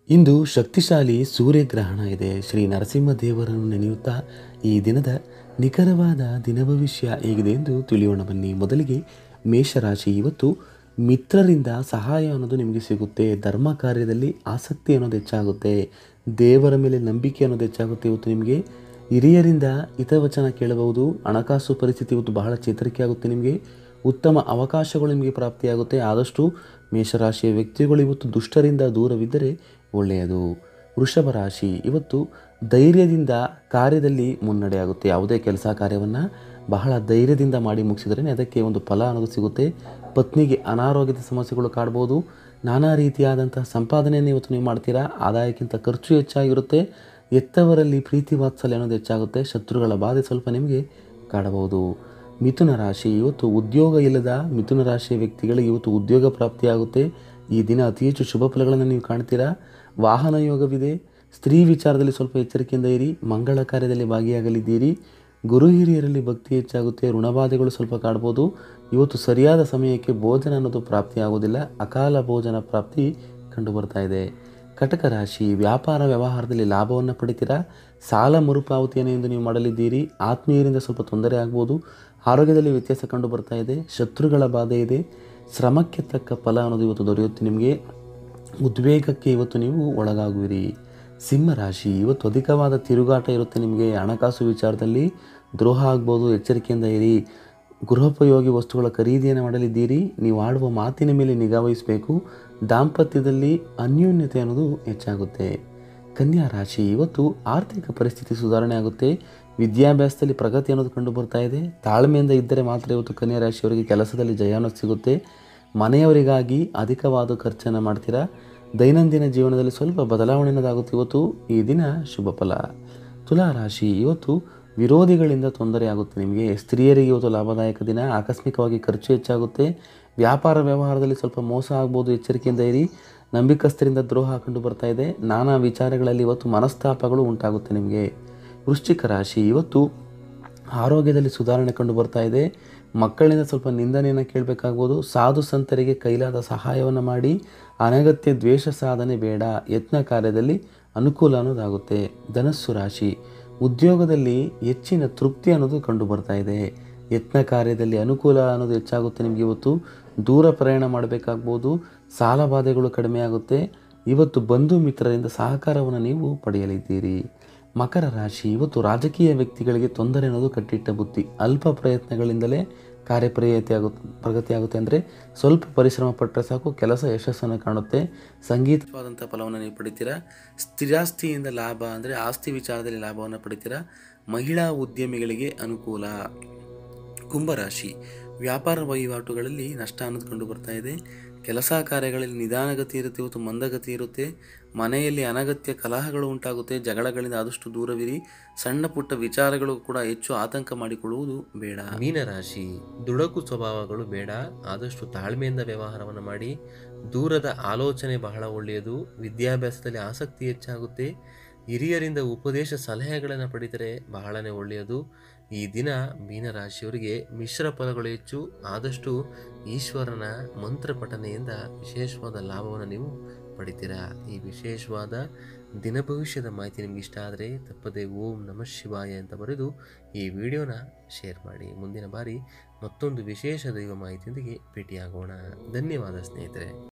ಇಂದು ಶಕ್ತಿಶಾಲಿ ಸೂರ್ಯಗ್ರಹಣ ಇದೆ ಶ್ರೀ ನರಸಿಂಹದೇವರನ್ನು ನೆನೆಯುತ್ತಾ ಈ ದಿನದ ನಿಖರವಾದ ದಿನ ಭವಿಷ್ಯ ಹೇಗಿದೆ ಎಂದು ತಿಳಿಯೋಣ ಬನ್ನಿ ಮೊದಲಿಗೆ ಮೇಷರಾಶಿ ಇವತ್ತು ಮಿತ್ರರಿಂದ ಸಹಾಯ ಅನ್ನೋದು ನಿಮಗೆ ಸಿಗುತ್ತೆ ಧರ್ಮ ಕಾರ್ಯದಲ್ಲಿ ಆಸಕ್ತಿ ಅನ್ನೋದು ಹೆಚ್ಚಾಗುತ್ತೆ ದೇವರ ಮೇಲೆ ನಂಬಿಕೆ ಅನ್ನೋದು ಹೆಚ್ಚಾಗುತ್ತೆ ಇವತ್ತು ನಿಮಗೆ ಹಿರಿಯರಿಂದ ಹಿತವಚನ ಕೇಳಬಹುದು ಹಣಕಾಸು ಪರಿಸ್ಥಿತಿ ಇವತ್ತು ಬಹಳ ಚೇತರಿಕೆ ಆಗುತ್ತೆ ನಿಮಗೆ ಉತ್ತಮ ಅವಕಾಶಗಳು ನಿಮಗೆ ಪ್ರಾಪ್ತಿಯಾಗುತ್ತೆ ಆದಷ್ಟು ಮೇಷರಾಶಿಯ ವ್ಯಕ್ತಿಗಳು ಇವತ್ತು ದುಷ್ಟರಿಂದ ದೂರವಿದ್ದರೆ ಒಳ್ಳೆಯದು ವೃಷಭ ರಾಶಿ ಇವತ್ತು ಧೈರ್ಯದಿಂದ ಕಾರ್ಯದಲ್ಲಿ ಮುನ್ನಡೆಯಾಗುತ್ತೆ ಯಾವುದೇ ಕೆಲಸ ಕಾರ್ಯವನ್ನು ಬಹಳ ಧೈರ್ಯದಿಂದ ಮಾಡಿ ಮುಗಿಸಿದ್ರೆ ಅದಕ್ಕೆ ಒಂದು ಫಲ ಅನ್ನೋದು ಸಿಗುತ್ತೆ ಪತ್ನಿಗೆ ಅನಾರೋಗ್ಯದ ಸಮಸ್ಯೆಗಳು ಕಾಡ್ಬೋದು ನಾನಾ ರೀತಿಯಾದಂತಹ ಸಂಪಾದನೆಯನ್ನು ಇವತ್ತು ನೀವು ಮಾಡ್ತೀರಾ ಆದಾಯಕ್ಕಿಂತ ಖರ್ಚು ಹೆಚ್ಚಾಗಿರುತ್ತೆ ಎತ್ತವರಲ್ಲಿ ಪ್ರೀತಿ ವಾತ್ಸಲ್ಯ ಅನ್ನೋದು ಹೆಚ್ಚಾಗುತ್ತೆ ಶತ್ರುಗಳ ಬಾಧೆ ಸ್ವಲ್ಪ ನಿಮಗೆ ಕಾಡಬಹುದು ಮಿಥುನ ರಾಶಿ ಇವತ್ತು ಉದ್ಯೋಗ ಇಲ್ಲದ ಮಿಥುನ ರಾಶಿಯ ವ್ಯಕ್ತಿಗಳಿಗೆ ಇವತ್ತು ಉದ್ಯೋಗ ಪ್ರಾಪ್ತಿಯಾಗುತ್ತೆ ಈ ದಿನ ಅತಿ ಹೆಚ್ಚು ಶುಭ ಫಲಗಳನ್ನು ನೀವು ಕಾಣ್ತೀರಾ ವಾಹನ ಯೋಗವಿದೆ ಸ್ತ್ರೀ ವಿಚಾರದಲ್ಲಿ ಸ್ವಲ್ಪ ಎಚ್ಚರಿಕೆಯಿಂದ ಇರಿ ಮಂಗಳ ಕಾರ್ಯದಲ್ಲಿ ಭಾಗಿಯಾಗಲಿದ್ದೀರಿ ಗುರು ಹಿರಿಯರಲ್ಲಿ ಭಕ್ತಿ ಹೆಚ್ಚಾಗುತ್ತೆ ಋಣಬಾಧೆಗಳು ಸ್ವಲ್ಪ ಕಾಡ್ಬೋದು ಇವತ್ತು ಸರಿಯಾದ ಸಮಯಕ್ಕೆ ಭೋಜನ ಅನ್ನೋದು ಪ್ರಾಪ್ತಿಯಾಗೋದಿಲ್ಲ ಅಕಾಲ ಭೋಜನ ಪ್ರಾಪ್ತಿ ಕಂಡು ಬರ್ತಾ ಇದೆ ಕಟಕ ರಾಶಿ ವ್ಯಾಪಾರ ವ್ಯವಹಾರದಲ್ಲಿ ಲಾಭವನ್ನು ಪಡಿತೀರಾ ಸಾಲ ಮರುಪಾವತಿಯನ್ನು ಎಂದು ನೀವು ಮಾಡಲಿದ್ದೀರಿ ಆತ್ಮೀಯರಿಂದ ಸ್ವಲ್ಪ ತೊಂದರೆ ಆಗ್ಬೋದು ಆರೋಗ್ಯದಲ್ಲಿ ವ್ಯತ್ಯಾಸ ಕಂಡು ಬರ್ತಾ ಇದೆ ಶತ್ರುಗಳ ಬಾಧೆ ಇದೆ ಶ್ರಮಕ್ಕೆ ತಕ್ಕ ಫಲ ಅನ್ನೋದು ಇವತ್ತು ದೊರೆಯುತ್ತೆ ನಿಮಗೆ ಉದ್ವೇಗಕ್ಕೆ ಇವತ್ತು ನೀವು ಒಳಗಾಗುವಿರಿ ಸಿಂಹರಾಶಿ ಇವತ್ತು ಅಧಿಕವಾದ ತಿರುಗಾಟ ಇರುತ್ತೆ ನಿಮಗೆ ಹಣಕಾಸು ವಿಚಾರದಲ್ಲಿ ದ್ರೋಹ ಆಗ್ಬೋದು ಎಚ್ಚರಿಕೆಯಿಂದ ಇರಿ ಗೃಹೋಪಯೋಗಿ ವಸ್ತುಗಳ ಖರೀದಿಯನ್ನು ಮಾಡಲಿದ್ದೀರಿ ನೀವು ಆಡುವ ಮಾತಿನ ಮೇಲೆ ನಿಗಾ ವಹಿಸಬೇಕು ದಾಂಪತ್ಯದಲ್ಲಿ ಅನ್ಯೋನ್ಯತೆ ಅನ್ನೋದು ಹೆಚ್ಚಾಗುತ್ತೆ ಕನ್ಯಾ ರಾಶಿ ಇವತ್ತು ಆರ್ಥಿಕ ಪರಿಸ್ಥಿತಿ ಸುಧಾರಣೆ ಆಗುತ್ತೆ ವಿದ್ಯಾಭ್ಯಾಸದಲ್ಲಿ ಪ್ರಗತಿ ಅನ್ನೋದು ಕಂಡು ಬರ್ತಾ ಇದೆ ತಾಳ್ಮೆಯಿಂದ ಇದ್ದರೆ ಮಾತ್ರ ಇವತ್ತು ಕನ್ಯಾ ರಾಶಿಯವರಿಗೆ ಕೆಲಸದಲ್ಲಿ ಜಯ ಅನ್ನೋದು ಸಿಗುತ್ತೆ ಮನೆಯವರಿಗಾಗಿ ಅಧಿಕವಾದ ಖರ್ಚನ್ನು ಮಾಡ್ತೀರಾ ದೈನಂದಿನ ಜೀವನದಲ್ಲಿ ಸ್ವಲ್ಪ ಬದಲಾವಣೆ ಅನ್ನೋದಾಗುತ್ತೆ ಇವತ್ತು ಈ ದಿನ ಶುಭ ಫಲ ತುಲಾ ರಾಶಿ ಇವತ್ತು ವಿರೋಧಿಗಳಿಂದ ತೊಂದರೆ ಆಗುತ್ತೆ ನಿಮಗೆ ಸ್ತ್ರೀಯರಿಗೆ ಇವತ್ತು ಲಾಭದಾಯಕ ದಿನ ಆಕಸ್ಮಿಕವಾಗಿ ಖರ್ಚು ಹೆಚ್ಚಾಗುತ್ತೆ ವ್ಯಾಪಾರ ವ್ಯವಹಾರದಲ್ಲಿ ಸ್ವಲ್ಪ ಮೋಸ ಆಗ್ಬೋದು ಎಚ್ಚರಿಕೆಯಿಂದ ಇರಿ ನಂಬಿಕಸ್ಥರಿಂದ ದ್ರೋಹ ಕಂಡು ಬರ್ತಾ ಇದೆ ನಾನಾ ವಿಚಾರಗಳಲ್ಲಿ ಇವತ್ತು ಮನಸ್ತಾಪಗಳು ಉಂಟಾಗುತ್ತೆ ನಿಮಗೆ ವೃಶ್ಚಿಕ ರಾಶಿ ಇವತ್ತು ಆರೋಗ್ಯದಲ್ಲಿ ಸುಧಾರಣೆ ಕಂಡು ಬರ್ತಾ ಇದೆ ಮಕ್ಕಳಿಂದ ಸ್ವಲ್ಪ ನಿಂದನೆಯನ್ನು ಕೇಳಬೇಕಾಗ್ಬೋದು ಸಾಧು ಸಂತರಿಗೆ ಕೈಲಾದ ಸಹಾಯವನ್ನು ಮಾಡಿ ಅನಗತ್ಯ ದ್ವೇಷ ಸಾಧನೆ ಬೇಡ ಯತ್ನ ಕಾರ್ಯದಲ್ಲಿ ಅನುಕೂಲ ಅನ್ನೋದಾಗುತ್ತೆ ಧನಸ್ಸು ರಾಶಿ ಉದ್ಯೋಗದಲ್ಲಿ ಹೆಚ್ಚಿನ ತೃಪ್ತಿ ಅನ್ನೋದು ಕಂಡು ಬರ್ತಾ ಇದೆ ಯತ್ನ ಕಾರ್ಯದಲ್ಲಿ ಅನುಕೂಲ ಅನ್ನೋದು ಹೆಚ್ಚಾಗುತ್ತೆ ನಿಮಗೆ ಇವತ್ತು ದೂರ ಪ್ರಯಾಣ ಮಾಡಬೇಕಾಗ್ಬೋದು ಸಾಲ ಬಾಧೆಗಳು ಕಡಿಮೆ ಆಗುತ್ತೆ ಇವತ್ತು ಬಂಧು ಮಿತ್ರರಿಂದ ಸಹಕಾರವನ್ನು ನೀವು ಪಡೆಯಲಿದ್ದೀರಿ ಮಕರ ರಾಶಿ ಇವತ್ತು ರಾಜಕೀಯ ವ್ಯಕ್ತಿಗಳಿಗೆ ತೊಂದರೆ ಅನ್ನೋದು ಕಟ್ಟಿಟ್ಟ ಬುತ್ತಿ ಅಲ್ಪ ಪ್ರಯತ್ನಗಳಿಂದಲೇ ಕಾರ್ಯಪ್ರಗತಿ ಆಗುತ್ತೆ ಪ್ರಗತಿ ಆಗುತ್ತೆ ಅಂದರೆ ಸ್ವಲ್ಪ ಪರಿಶ್ರಮ ಪಟ್ಟರೆ ಸಾಕು ಕೆಲಸ ಯಶಸ್ಸನ್ನು ಕಾಣುತ್ತೆ ಸಂಗೀತವಾದಂಥ ಫಲವನ್ನು ನೀವು ಪಡಿತೀರಾ ಸ್ಥಿರಾಸ್ತಿಯಿಂದ ಲಾಭ ಅಂದರೆ ಆಸ್ತಿ ವಿಚಾರದಲ್ಲಿ ಲಾಭವನ್ನು ಪಡಿತೀರಾ ಮಹಿಳಾ ಉದ್ಯಮಿಗಳಿಗೆ ಅನುಕೂಲ ಕುಂಭರಾಶಿ ವ್ಯಾಪಾರ ವಹಿವಾಟುಗಳಲ್ಲಿ ನಷ್ಟ ಅನ್ನೋದು ಕಂಡು ಬರ್ತಾ ಇದೆ ಕೆಲಸ ಕಾರ್ಯಗಳಲ್ಲಿ ನಿಧಾನಗತಿ ಇರುತ್ತೆ ಇವತ್ತು ಮಂದಗತಿ ಇರುತ್ತೆ ಮನೆಯಲ್ಲಿ ಅನಗತ್ಯ ಕಲಹಗಳು ಉಂಟಾಗುತ್ತೆ ಜಗಳಗಳಿಂದ ಆದಷ್ಟು ದೂರವಿರಿ ಸಣ್ಣ ಪುಟ್ಟ ವಿಚಾರಗಳು ಕೂಡ ಹೆಚ್ಚು ಆತಂಕ ಮಾಡಿಕೊಳ್ಳುವುದು ಬೇಡ ಮೀನರಾಶಿ ದುಡಕು ಸ್ವಭಾವಗಳು ಬೇಡ ಆದಷ್ಟು ತಾಳ್ಮೆಯಿಂದ ವ್ಯವಹಾರವನ್ನು ಮಾಡಿ ದೂರದ ಆಲೋಚನೆ ಬಹಳ ಒಳ್ಳೆಯದು ವಿದ್ಯಾಭ್ಯಾಸದಲ್ಲಿ ಆಸಕ್ತಿ ಹೆಚ್ಚಾಗುತ್ತೆ ಹಿರಿಯರಿಂದ ಉಪದೇಶ ಸಲಹೆಗಳನ್ನು ಪಡೆದರೆ ಬಹಳನೇ ಒಳ್ಳೆಯದು ಈ ದಿನ ಮೀನರಾಶಿಯವರಿಗೆ ಮಿಶ್ರ ಫಲಗಳು ಹೆಚ್ಚು ಆದಷ್ಟು ಈಶ್ವರನ ಮಂತ್ರ ಪಠನೆಯಿಂದ ವಿಶೇಷವಾದ ಲಾಭವನ್ನು ನೀವು ಪಡಿತೀರಾ ಈ ವಿಶೇಷವಾದ ದಿನ ಭವಿಷ್ಯದ ಮಾಹಿತಿ ನಿಮ್ಗೆ ಇಷ್ಟ ಆದರೆ ತಪ್ಪದೆ ಓಂ ನಮಃ ಶಿವಾಯ ಅಂತ ಬರೆದು ಈ ವಿಡಿಯೋನ ಶೇರ್ ಮಾಡಿ ಮುಂದಿನ ಬಾರಿ ಮತ್ತೊಂದು ವಿಶೇಷ ದೈವ ಮಾಹಿತಿಯೊಂದಿಗೆ ಭೇಟಿಯಾಗೋಣ ಧನ್ಯವಾದ ಸ್ನೇಹಿತರೆ